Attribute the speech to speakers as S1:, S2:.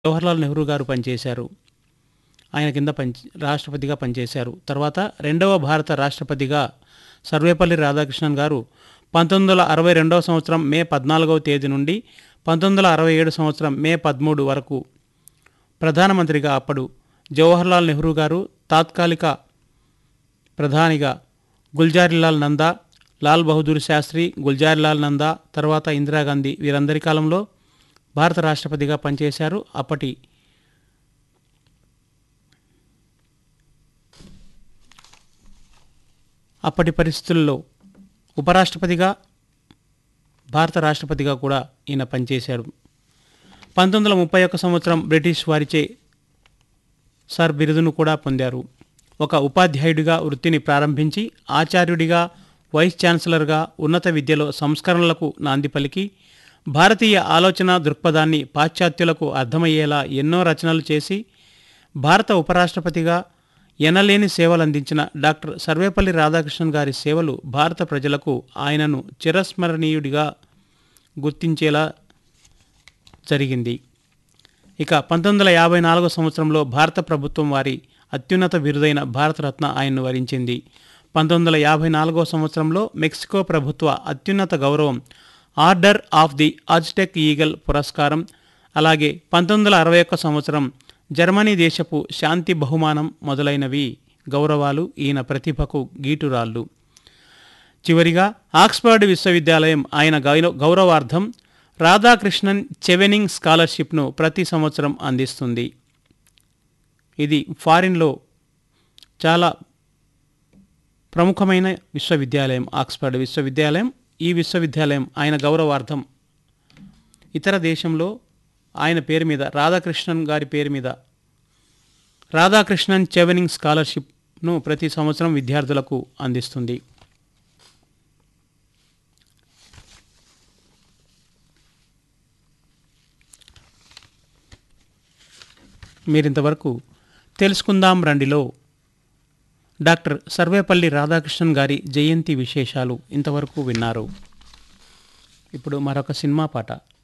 S1: జవహర్లాల్ నెహ్రూ గారు పనిచేశారు ఆయన కింద పని రాష్ట్రపతిగా పనిచేశారు తర్వాత రెండవ భారత రాష్ట్రపతిగా సర్వేపల్లి రాధాకృష్ణన్ గారు పంతొమ్మిది వందల అరవై రెండవ సంవత్సరం మే పద్నాలుగవ తేదీ నుండి పంతొమ్మిది వందల అరవై ఏడు సంవత్సరం మే పదమూడు వరకు ప్రధానమంత్రిగా అప్పుడు జవహర్లాల్ నెహ్రూ గారు తాత్కాలిక ప్రధానిగా గుల్జారీలాల్ నందా లాల్ బహదూర్ శాస్త్రి గుల్జారీలాల్ నందా తర్వాత ఇందిరాగాంధీ వీరందరి కాలంలో భారత రాష్ట్రపతిగా పనిచేశారు అప్పటి అప్పటి పరిస్థితుల్లో ఉపరాష్ట్రపతిగా భారత రాష్ట్రపతిగా కూడా ఈయన పనిచేశారు పంతొమ్మిది వందల ముప్పై ఒక్క సంవత్సరం బ్రిటిష్ వారిచే సార్ బిరుదును కూడా పొందారు ఒక ఉపాధ్యాయుడిగా వృత్తిని ప్రారంభించి ఆచార్యుడిగా వైస్ ఛాన్సలర్గా ఉన్నత విద్యలో సంస్కరణలకు నాంది పలికి భారతీయ ఆలోచన దృక్పథాన్ని పాశ్చాత్యులకు అర్థమయ్యేలా ఎన్నో రచనలు చేసి భారత ఉపరాష్ట్రపతిగా ఎనలేని సేవలు అందించిన డాక్టర్ సర్వేపల్లి రాధాకృష్ణన్ గారి సేవలు భారత ప్రజలకు ఆయనను చిరస్మరణీయుడిగా గుర్తించేలా జరిగింది ఇక పంతొమ్మిది వందల యాభై నాలుగో సంవత్సరంలో భారత ప్రభుత్వం వారి అత్యున్నత బిరుదైన భారతరత్న ఆయన్ను వరించింది పంతొమ్మిది వందల యాభై నాలుగో సంవత్సరంలో మెక్సికో ప్రభుత్వ అత్యున్నత గౌరవం order of the Aztec eagle పురస్కారం అలాగే పంతొమ్మిది వందల అరవై ఒక్క సంవత్సరం జర్మనీ దేశపు శాంతి బహుమానం మొదలైనవి గౌరవాలు ఈయన ప్రతిభకు గీటురాళ్ళు చివరిగా ఆక్స్ఫర్డ్ విశ్వవిద్యాలయం ఆయన గౌర- గౌరవార్థం రాధాకృష్ణన్ చెవెనింగ్ స్కాలర్షిప్ను ప్రతి సంవత్సరం అందిస్తుంది ఇది ఫారిన్లో చాలా ప్రముఖమైన విశ్వవిద్యాలయం ఆక్స్ఫర్డ్ విశ్వవిద్యాలయం ఈ విశ్వవిద్యాలయం ఆయన గౌరవార్థం ఇతర దేశంలో ఆయన పేరు మీద రాధాకృష్ణన్ గారి పేరు మీద రాధాకృష్ణన్ చెవెనింగ్ స్కాలర్షిప్ను ప్రతి సంవత్సరం విద్యార్థులకు అందిస్తుంది మీరింతవరకు తెలుసుకుందాం రండిలో డాక్టర్ సర్వేపల్లి రాధాకృష్ణన్ గారి జయంతి విశేషాలు ఇంతవరకు విన్నారు ఇప్పుడు మరొక సినిమా పాట